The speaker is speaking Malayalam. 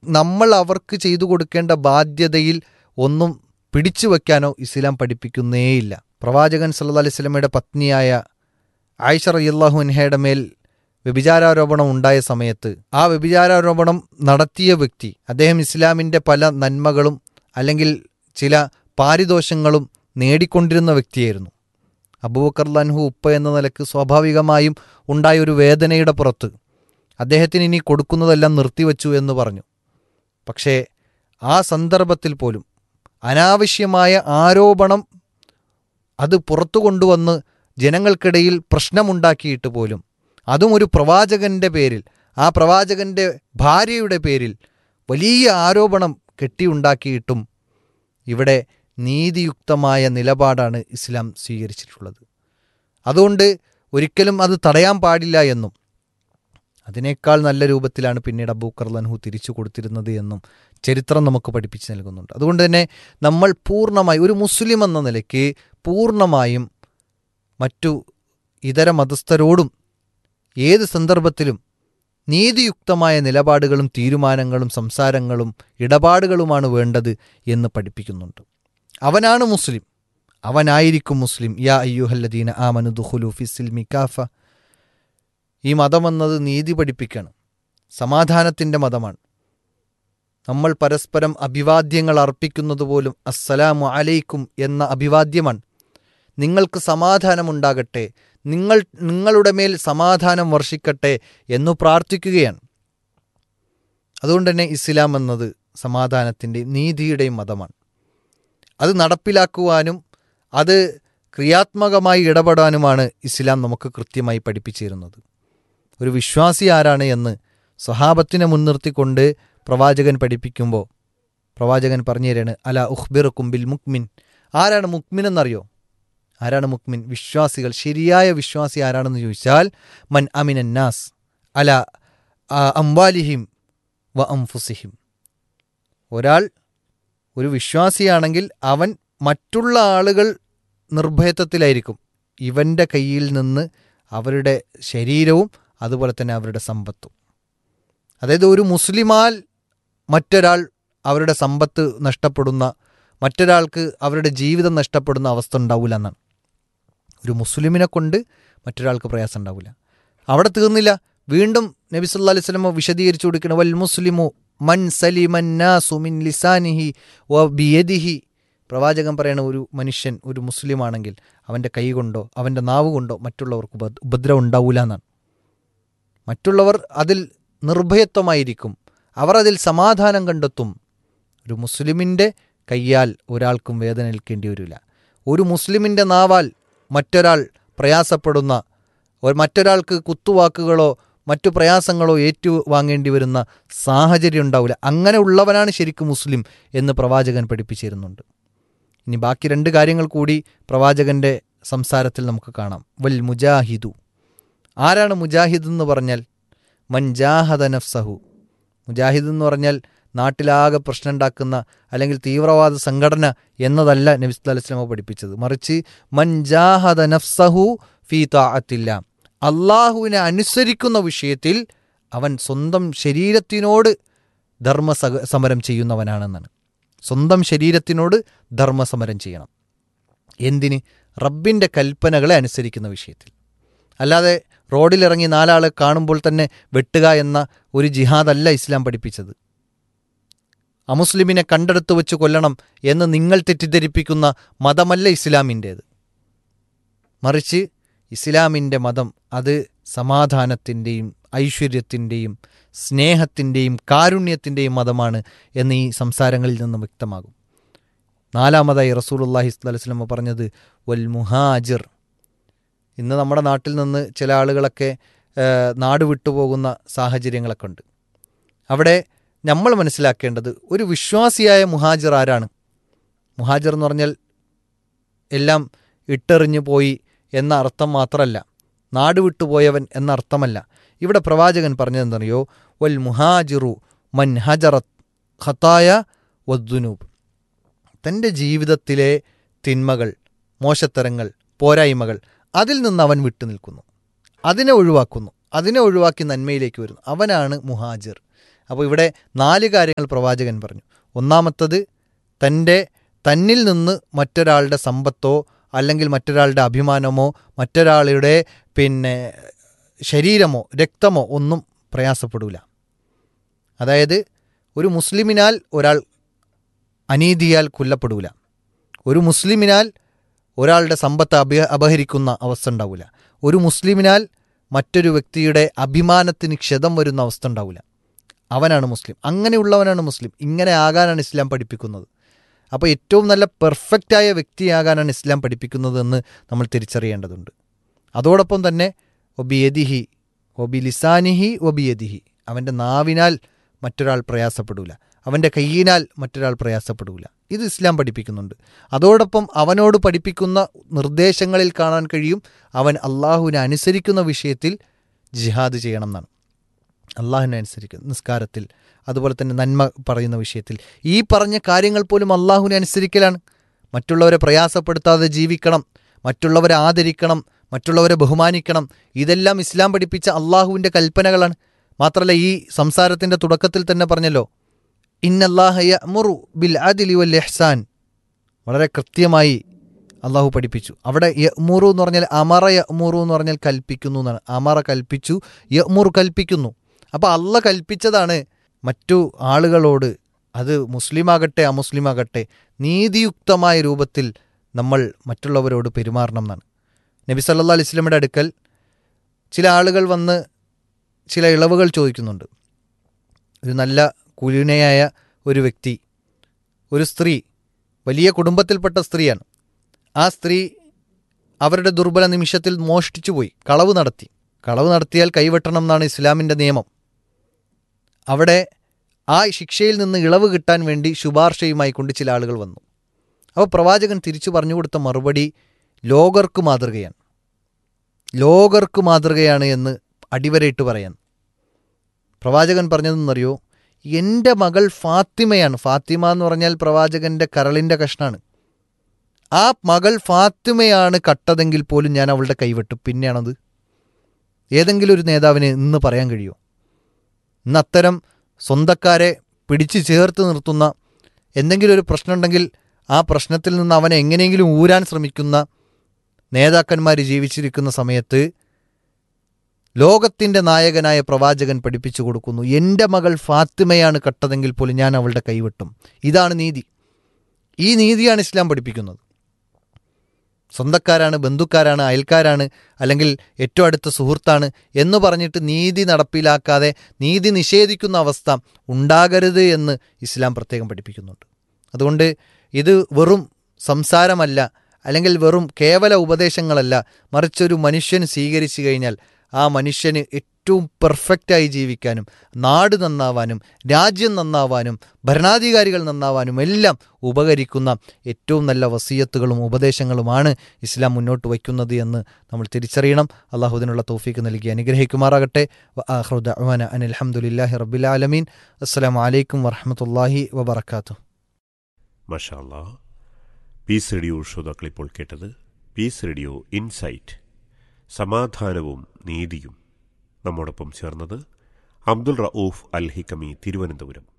നമ്മൾ അവർക്ക് ചെയ്തു കൊടുക്കേണ്ട ബാധ്യതയിൽ ഒന്നും പിടിച്ചു വയ്ക്കാനോ ഇസ്ലാം പഠിപ്പിക്കുന്നേയില്ല പ്രവാചകൻ സല്ലല്ലാഹു അലൈഹി സ്വലമയുടെ പത്നിയായ ആയിഷ റളിയല്ലാഹു അൻഹയുടെ മേൽ വ്യഭിചാരാരോപണം ഉണ്ടായ സമയത്ത് ആ വ്യഭിചാരാരോപണം നടത്തിയ വ്യക്തി അദ്ദേഹം ഇസ്ലാമിൻ്റെ പല നന്മകളും അല്ലെങ്കിൽ ചില പാരിതോഷങ്ങളും നേടിക്കൊണ്ടിരുന്ന വ്യക്തിയായിരുന്നു അബൂബക്കർ ലൻഹു ഉപ്പ എന്ന നിലക്ക് സ്വാഭാവികമായും ഉണ്ടായ ഒരു വേദനയുടെ പുറത്ത് അദ്ദേഹത്തിന് ഇനി കൊടുക്കുന്നതെല്ലാം നിർത്തിവെച്ചു എന്ന് പറഞ്ഞു പക്ഷേ ആ സന്ദർഭത്തിൽ പോലും അനാവശ്യമായ ആരോപണം അത് പുറത്തു കൊണ്ടുവന്ന് ജനങ്ങൾക്കിടയിൽ പ്രശ്നമുണ്ടാക്കിയിട്ട് പോലും അതും ഒരു പ്രവാചകന്റെ പേരിൽ ആ പ്രവാചകന്റെ ഭാര്യയുടെ പേരിൽ വലിയ ആരോപണം കെട്ടിയുണ്ടാക്കിയിട്ടും ഇവിടെ നീതിയുക്തമായ നിലപാടാണ് ഇസ്ലാം സ്വീകരിച്ചിട്ടുള്ളത് അതുകൊണ്ട് ഒരിക്കലും അത് തടയാൻ പാടില്ല എന്നും അതിനേക്കാൾ നല്ല രൂപത്തിലാണ് പിന്നീട് അബൂക്കർ ലൻഹു തിരിച്ചു കൊടുത്തിരുന്നത് എന്നും ചരിത്രം നമുക്ക് പഠിപ്പിച്ചു നൽകുന്നുണ്ട് അതുകൊണ്ട് തന്നെ നമ്മൾ പൂർണ്ണമായി ഒരു മുസ്ലിം എന്ന നിലയ്ക്ക് പൂർണ്ണമായും മറ്റു ഇതര മതസ്ഥരോടും ഏത് സന്ദർഭത്തിലും നീതിയുക്തമായ നിലപാടുകളും തീരുമാനങ്ങളും സംസാരങ്ങളും ഇടപാടുകളുമാണ് വേണ്ടത് എന്ന് പഠിപ്പിക്കുന്നുണ്ട് അവനാണ് മുസ്ലിം അവനായിരിക്കും മുസ്ലിം യാ അയ്യുഹല്ലദീന ആമനു ദുഹുലു ഫിസിൽമി കാഫ ഈ മതമെന്നത് നീതി പഠിപ്പിക്കണം സമാധാനത്തിൻ്റെ മതമാണ് നമ്മൾ പരസ്പരം അഭിവാദ്യങ്ങൾ അർപ്പിക്കുന്നത് പോലും അസ്സലാമു അലൈക്കും എന്ന അഭിവാദ്യമാണ് നിങ്ങൾക്ക് സമാധാനമുണ്ടാകട്ടെ നിങ്ങൾ നിങ്ങളുടെ മേൽ സമാധാനം വർഷിക്കട്ടെ എന്നു പ്രാർത്ഥിക്കുകയാണ് അതുകൊണ്ട് തന്നെ ഇസ്ലാം എന്നത് സമാധാനത്തിൻ്റെയും നീതിയുടെയും മതമാണ് അത് നടപ്പിലാക്കുവാനും അത് ക്രിയാത്മകമായി ഇടപെടാനുമാണ് ഇസ്ലാം നമുക്ക് കൃത്യമായി പഠിപ്പിച്ചിരുന്നത് ഒരു വിശ്വാസി ആരാണ് എന്ന് സ്വഹാബത്തിനെ മുൻനിർത്തിക്കൊണ്ട് പ്രവാചകൻ പഠിപ്പിക്കുമ്പോൾ പ്രവാചകൻ പറഞ്ഞു തരാണ് അല ഉഹ്ബിർ കുംബിൽ മുക്മിൻ ആരാണ് മുക്മിൻ എന്നറിയോ ആരാണ് മുക്മിൻ വിശ്വാസികൾ ശരിയായ വിശ്വാസി ആരാണെന്ന് ചോദിച്ചാൽ മൻ അമിനന്നാസ് അല അംവാലിഹിം വ അംഫുസിഹിം ഒരാൾ ഒരു വിശ്വാസിയാണെങ്കിൽ അവൻ മറ്റുള്ള ആളുകൾ നിർഭയത്വത്തിലായിരിക്കും ഇവൻ്റെ കയ്യിൽ നിന്ന് അവരുടെ ശരീരവും അതുപോലെ തന്നെ അവരുടെ സമ്പത്തും അതായത് ഒരു മുസ്ലിമാൽ മറ്റൊരാൾ അവരുടെ സമ്പത്ത് നഷ്ടപ്പെടുന്ന മറ്റൊരാൾക്ക് അവരുടെ ജീവിതം നഷ്ടപ്പെടുന്ന അവസ്ഥ ഉണ്ടാവില്ല എന്നാണ് ഒരു മുസ്ലിമിനെ കൊണ്ട് മറ്റൊരാൾക്ക് പ്രയാസം ഉണ്ടാവില്ല അവിടെ തീർന്നില്ല വീണ്ടും നബി സല്ലാ അലൈഹി സ്വലമ വിശദീകരിച്ചു കൊടുക്കണം വൽ മുസ്ലിമു മൻ സലിമന്നാസു മിൻ ലിസാനിഹി വ ബിയദിഹി പ്രവാചകൻ പറയണ ഒരു മനുഷ്യൻ ഒരു മുസ്ലിമാണെങ്കിൽ അവൻ്റെ കൈ കൊണ്ടോ അവൻ്റെ നാവ് കൊണ്ടോ മറ്റുള്ളവർക്ക് ഉപ ഉപദ്രവം ഉണ്ടാവില്ല എന്നാണ് മറ്റുള്ളവർ അതിൽ നിർഭയത്വമായിരിക്കും അവർ അതിൽ സമാധാനം കണ്ടെത്തും ഒരു മുസ്ലിമിൻ്റെ കയ്യാൽ ഒരാൾക്കും വേദന ഏൽക്കേണ്ടി വരില്ല ഒരു മുസ്ലിമിൻ്റെ നാവാൽ മറ്റൊരാൾ പ്രയാസപ്പെടുന്ന മറ്റൊരാൾക്ക് കുത്തുവാക്കുകളോ മറ്റു പ്രയാസങ്ങളോ ഏറ്റുവാങ്ങേണ്ടി വരുന്ന സാഹചര്യം ഉണ്ടാവില്ല അങ്ങനെ ഉള്ളവനാണ് ശരിക്കും മുസ്ലിം എന്ന് പ്രവാചകൻ പഠിപ്പിച്ചിരുന്നുണ്ട് ഇനി ബാക്കി രണ്ട് കാര്യങ്ങൾ കൂടി പ്രവാചകന്റെ സംസാരത്തിൽ നമുക്ക് കാണാം വൽ മുജാഹിദു ആരാണ് മുജാഹിദ് എന്ന് പറഞ്ഞാൽ മൻജാഹദ നഫ്സഹു മുജാഹിദ് എന്ന് പറഞ്ഞാൽ നാട്ടിലാകെ പ്രശ്നം ഉണ്ടാക്കുന്ന അല്ലെങ്കിൽ തീവ്രവാദ സംഘടന എന്നതല്ല നബി അലൈഹി സ്വലമ പഠിപ്പിച്ചത് മറിച്ച് മൻജാഹദ നഫ്സഹു ഫീ താഅത്തില്ല അള്ളാഹുവിനെ അനുസരിക്കുന്ന വിഷയത്തിൽ അവൻ സ്വന്തം ശരീരത്തിനോട് ധർമ്മ സമരം ചെയ്യുന്നവനാണെന്നാണ് സ്വന്തം ശരീരത്തിനോട് ധർമ്മസമരം ചെയ്യണം എന്തിന് റബ്ബിൻ്റെ കൽപ്പനകളെ അനുസരിക്കുന്ന വിഷയത്തിൽ അല്ലാതെ റോഡിലിറങ്ങി നാലാളെ കാണുമ്പോൾ തന്നെ വെട്ടുക എന്ന ഒരു ജിഹാദല്ല ഇസ്ലാം പഠിപ്പിച്ചത് അമുസ്ലിമിനെ കണ്ടെടുത്ത് വെച്ച് കൊല്ലണം എന്ന് നിങ്ങൾ തെറ്റിദ്ധരിപ്പിക്കുന്ന മതമല്ല ഇസ്ലാമിൻ്റേത് മറിച്ച് ഇസ്ലാമിൻ്റെ മതം അത് സമാധാനത്തിൻ്റെയും ഐശ്വര്യത്തിൻ്റെയും സ്നേഹത്തിൻ്റെയും കാരുണ്യത്തിൻ്റെയും മതമാണ് എന്ന് ഈ സംസാരങ്ങളിൽ നിന്നും വ്യക്തമാകും നാലാമതായി റസൂലുല്ലാഹി സ്വലമ പറഞ്ഞത് വൽ മുഹാജിർ ഇന്ന് നമ്മുടെ നാട്ടിൽ നിന്ന് ചില ആളുകളൊക്കെ നാട് വിട്ടുപോകുന്ന സാഹചര്യങ്ങളൊക്കെ ഉണ്ട് അവിടെ നമ്മൾ മനസ്സിലാക്കേണ്ടത് ഒരു വിശ്വാസിയായ മുഹാജിർ ആരാണ് മുഹാജിർ എന്ന് പറഞ്ഞാൽ എല്ലാം ഇട്ടെറിഞ്ഞു പോയി എന്ന അർത്ഥം മാത്രമല്ല നാട് വിട്ടുപോയവൻ എന്ന അർത്ഥമല്ല ഇവിടെ പ്രവാചകൻ പറഞ്ഞതെന്നറിയോ വൽ മുഹാജിറു മൻ ഹജറത്ത് ഖത്തായ വദ്ദുനൂബ് തൻ്റെ ജീവിതത്തിലെ തിന്മകൾ മോശത്തരങ്ങൾ പോരായ്മകൾ അതിൽ നിന്ന് അവൻ വിട്ടുനിൽക്കുന്നു അതിനെ ഒഴിവാക്കുന്നു അതിനെ ഒഴിവാക്കി നന്മയിലേക്ക് വരുന്നു അവനാണ് മുഹാജിർ അപ്പോൾ ഇവിടെ നാല് കാര്യങ്ങൾ പ്രവാചകൻ പറഞ്ഞു ഒന്നാമത്തത് തൻ്റെ തന്നിൽ നിന്ന് മറ്റൊരാളുടെ സമ്പത്തോ അല്ലെങ്കിൽ മറ്റൊരാളുടെ അഭിമാനമോ മറ്റൊരാളുടെ പിന്നെ ശരീരമോ രക്തമോ ഒന്നും പ്രയാസപ്പെടില്ല അതായത് ഒരു മുസ്ലിമിനാൽ ഒരാൾ അനീതിയാൽ കൊല്ലപ്പെടൂല ഒരു മുസ്ലിമിനാൽ ഒരാളുടെ സമ്പത്ത് അഭ അപഹരിക്കുന്ന അവസ്ഥ ഉണ്ടാവില്ല ഒരു മുസ്ലിമിനാൽ മറ്റൊരു വ്യക്തിയുടെ അഭിമാനത്തിന് ക്ഷതം വരുന്ന അവസ്ഥ ഉണ്ടാവില്ല അവനാണ് മുസ്ലിം അങ്ങനെയുള്ളവനാണ് മുസ്ലിം ഇങ്ങനെ ആകാനാണ് ഇസ്ലാം പഠിപ്പിക്കുന്നത് അപ്പോൾ ഏറ്റവും നല്ല പെർഫെക്റ്റായ വ്യക്തിയാകാനാണ് ഇസ്ലാം പഠിപ്പിക്കുന്നത് എന്ന് നമ്മൾ തിരിച്ചറിയേണ്ടതുണ്ട് അതോടൊപ്പം തന്നെ ഒബിയദിഹി ഒബി ലിസാനിഹി ഒബിയദിഹി അവൻ്റെ നാവിനാൽ മറ്റൊരാൾ പ്രയാസപ്പെടൂല അവൻ്റെ കയ്യിനാൽ മറ്റൊരാൾ പ്രയാസപ്പെടൂല ഇത് ഇസ്ലാം പഠിപ്പിക്കുന്നുണ്ട് അതോടൊപ്പം അവനോട് പഠിപ്പിക്കുന്ന നിർദ്ദേശങ്ങളിൽ കാണാൻ കഴിയും അവൻ അള്ളാഹുവിനെ അനുസരിക്കുന്ന വിഷയത്തിൽ ജിഹാദ് ചെയ്യണം എന്നാണ് അള്ളാഹുവിനെ അനുസരിക്കുന്ന നിസ്കാരത്തിൽ അതുപോലെ തന്നെ നന്മ പറയുന്ന വിഷയത്തിൽ ഈ പറഞ്ഞ കാര്യങ്ങൾ പോലും അള്ളാഹുവിനെ അനുസരിക്കലാണ് മറ്റുള്ളവരെ പ്രയാസപ്പെടുത്താതെ ജീവിക്കണം മറ്റുള്ളവരെ ആദരിക്കണം മറ്റുള്ളവരെ ബഹുമാനിക്കണം ഇതെല്ലാം ഇസ്ലാം പഠിപ്പിച്ച അള്ളാഹുവിൻ്റെ കൽപ്പനകളാണ് മാത്രമല്ല ഈ സംസാരത്തിൻ്റെ തുടക്കത്തിൽ തന്നെ പറഞ്ഞല്ലോ ഇന്നല്ലാഹയ മുറു ബിൽ അദിലി വൽ എഹ്സാൻ വളരെ കൃത്യമായി അള്ളാഹു പഠിപ്പിച്ചു അവിടെ യമുറു എന്ന് പറഞ്ഞാൽ അമറ യമുറു എന്ന് പറഞ്ഞാൽ കൽപ്പിക്കുന്നു എന്നാണ് അമറ കൽപ്പിച്ചു യമുറു കൽപ്പിക്കുന്നു അപ്പോൾ അള്ള കൽപ്പിച്ചതാണ് മറ്റു ആളുകളോട് അത് മുസ്ലിമാകട്ടെ അമുസ്ലിമാകട്ടെ നീതിയുക്തമായ രൂപത്തിൽ നമ്മൾ മറ്റുള്ളവരോട് പെരുമാറണം എന്നാണ് നബി സല്ലാ അലിസ്ലമിയുടെ അടുക്കൽ ചില ആളുകൾ വന്ന് ചില ഇളവുകൾ ചോദിക്കുന്നുണ്ട് ഒരു നല്ല കുലീനയായ ഒരു വ്യക്തി ഒരു സ്ത്രീ വലിയ കുടുംബത്തിൽപ്പെട്ട സ്ത്രീയാണ് ആ സ്ത്രീ അവരുടെ ദുർബല നിമിഷത്തിൽ മോഷ്ടിച്ചു പോയി കളവ് നടത്തി കളവ് നടത്തിയാൽ കൈവെട്ടണം എന്നാണ് ഇസ്ലാമിൻ്റെ നിയമം അവിടെ ആ ശിക്ഷയിൽ നിന്ന് ഇളവ് കിട്ടാൻ വേണ്ടി ശുപാർശയുമായി കൊണ്ട് ചില ആളുകൾ വന്നു അപ്പോൾ പ്രവാചകൻ തിരിച്ചു പറഞ്ഞു കൊടുത്ത മറുപടി ലോകർക്ക് മാതൃകയാണ് ലോകർക്ക് മാതൃകയാണ് എന്ന് അടിവരയിട്ട് പറയാൻ പ്രവാചകൻ പറഞ്ഞതെന്നറിയോ എൻ്റെ മകൾ ഫാത്തിമയാണ് ഫാത്തിമ എന്ന് പറഞ്ഞാൽ പ്രവാചകൻ്റെ കരളിൻ്റെ കഷ്ണാണ് ആ മകൾ ഫാത്തിമയാണ് കട്ടതെങ്കിൽ പോലും ഞാൻ അവളുടെ കൈവിട്ടു പിന്നെയാണത് ഏതെങ്കിലും ഒരു നേതാവിന് ഇന്ന് പറയാൻ കഴിയുമോ ഇന്ന് അത്തരം സ്വന്തക്കാരെ പിടിച്ചു ചേർത്ത് നിർത്തുന്ന എന്തെങ്കിലും ഒരു പ്രശ്നമുണ്ടെങ്കിൽ ആ പ്രശ്നത്തിൽ നിന്ന് അവനെ എങ്ങനെയെങ്കിലും ഊരാൻ ശ്രമിക്കുന്ന നേതാക്കന്മാർ ജീവിച്ചിരിക്കുന്ന സമയത്ത് ലോകത്തിൻ്റെ നായകനായ പ്രവാചകൻ പഠിപ്പിച്ചു കൊടുക്കുന്നു എൻ്റെ മകൾ ഫാത്തിമയാണ് കട്ടതെങ്കിൽ പോലും ഞാൻ അവളുടെ കൈവിട്ടും ഇതാണ് നീതി ഈ നീതിയാണ് ഇസ്ലാം പഠിപ്പിക്കുന്നത് സ്വന്തക്കാരാണ് ബന്ധുക്കാരാണ് അയൽക്കാരാണ് അല്ലെങ്കിൽ ഏറ്റവും അടുത്ത സുഹൃത്താണ് എന്ന് പറഞ്ഞിട്ട് നീതി നടപ്പിലാക്കാതെ നീതി നിഷേധിക്കുന്ന അവസ്ഥ ഉണ്ടാകരുത് എന്ന് ഇസ്ലാം പ്രത്യേകം പഠിപ്പിക്കുന്നുണ്ട് അതുകൊണ്ട് ഇത് വെറും സംസാരമല്ല അല്ലെങ്കിൽ വെറും കേവല ഉപദേശങ്ങളല്ല മറിച്ചൊരു മനുഷ്യൻ സ്വീകരിച്ചു കഴിഞ്ഞാൽ ആ മനുഷ്യന് ഏറ്റവും പെർഫെക്റ്റായി ജീവിക്കാനും നാട് നന്നാവാനും രാജ്യം നന്നാവാനും ഭരണാധികാരികൾ നന്നാവാനും എല്ലാം ഉപകരിക്കുന്ന ഏറ്റവും നല്ല വസീയത്തുകളും ഉപദേശങ്ങളുമാണ് ഇസ്ലാം മുന്നോട്ട് വയ്ക്കുന്നത് എന്ന് നമ്മൾ തിരിച്ചറിയണം അള്ളാഹുദിനുള്ള തോഫീക്ക് നൽകി അനുഗ്രഹിക്കുമാറാകട്ടെ അനിൽ അഹമ്മദില്ലാഹി റബ്ബിലാലമീൻ അസ്സാം വലൈക്കും വറഹമത്തല്ലാഹി വബർക്കാത്തു മഷാല്ലാ പീസ് റേഡിയോ ശ്രോതാക്കൾ ഇപ്പോൾ കേട്ടത് പീസ് റേഡിയോ ഇൻസൈറ്റ് സമാധാനവും നീതിയും നമ്മോടൊപ്പം ചേർന്നത് അബ്ദുൾ റഊഫ് അൽ ഹിക്കമി തിരുവനന്തപുരം